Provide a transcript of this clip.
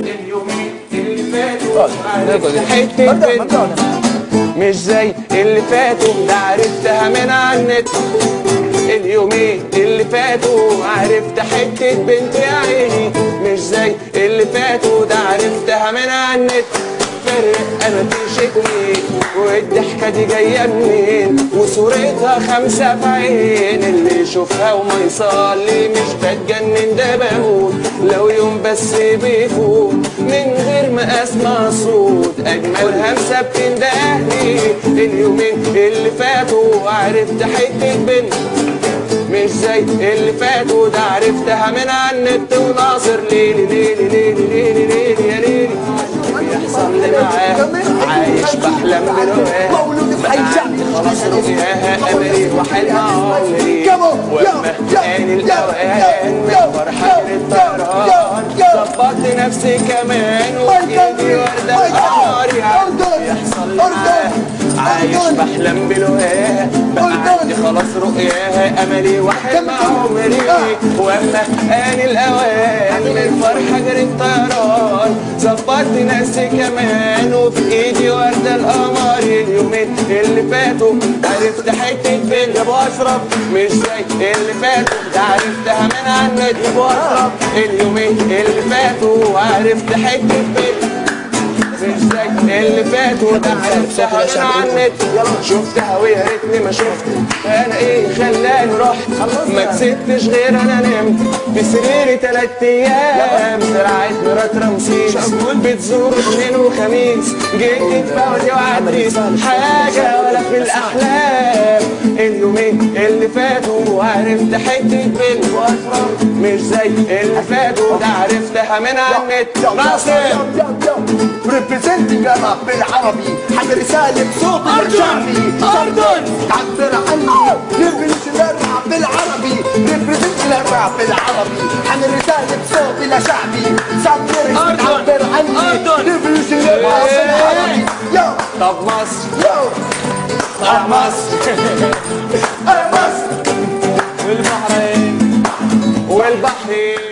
اليومين اللي فاتوا عرفت حتة بنت مش زي اللي فاتوا ده عرفتها من على النت اليومين اللي فاتوا عرفت حتة بنت يا عيني مش زي اللي فاتوا ده عرفتها من على النت فرق انا تشكني والضحكة دي جاية منين وصورتها خمسة في عين اللي يشوفها وما يصلي مش بتجنن ده بموت لو يوم بس بيفوت من غير ما اسمع صوت اجمل همسة بتندهني اليومين اللي فاتوا عرفت حتة بنت مش زي اللي فاتوا ده عرفتها من على النت وناصر ليلي ليلي ليلي ليلي ليلي يا ليلي بيحصل لي معاه عايش بحلم برؤاه بقى خلاص رؤياها امري وحلم عمري وما كان الاوان من فرحة الطيران ظبطت نفسي كمان وايدي وردة ناري بيحصل لي معاه عايش بحلم بلقاها بقى عندي خلاص رؤياها املي وحلم عمري واما ان الاوان من فرحه جريت طيران ظبطت نفسي كمان وفي ايدي ورده القمر اليومين اللي فاتوا عرفت حته بنت يا ابو اشرف مش زي اللي فاتوا ده عرفتها من على النت يا ابو اشرف اليومين اللي فاتوا عرفت حته بنت مش زي اللي فاتوا ده عرفتها من على النت شفتها ويا ريتني ما شفت انا ايه خلاني رحت ما كسبتش غير انا نمت في سريري تلات ايام زرعت مرات رمسيس بتزور اثنين وخميس جيت فوزي وعديس حاجه ولا في الاحلام اليومين اللي فاتوا عرفت حته بنت مش زي اللي فاتوا ده عرفتها من على النت ناصر ريبريزنتنج الراب بالعربي حد رسالة صوت الشعبي أردن تعبر عني ريبريزنت الراب بالعربي ريبريزنت الراب بالعربي حد رسالة صوت لشعبي سمر أردن. تعبر عني أردن. ريبريزنت الراب بالعربي يو طب مصر يو طب مصر أنا مصر والبحرين والبحرين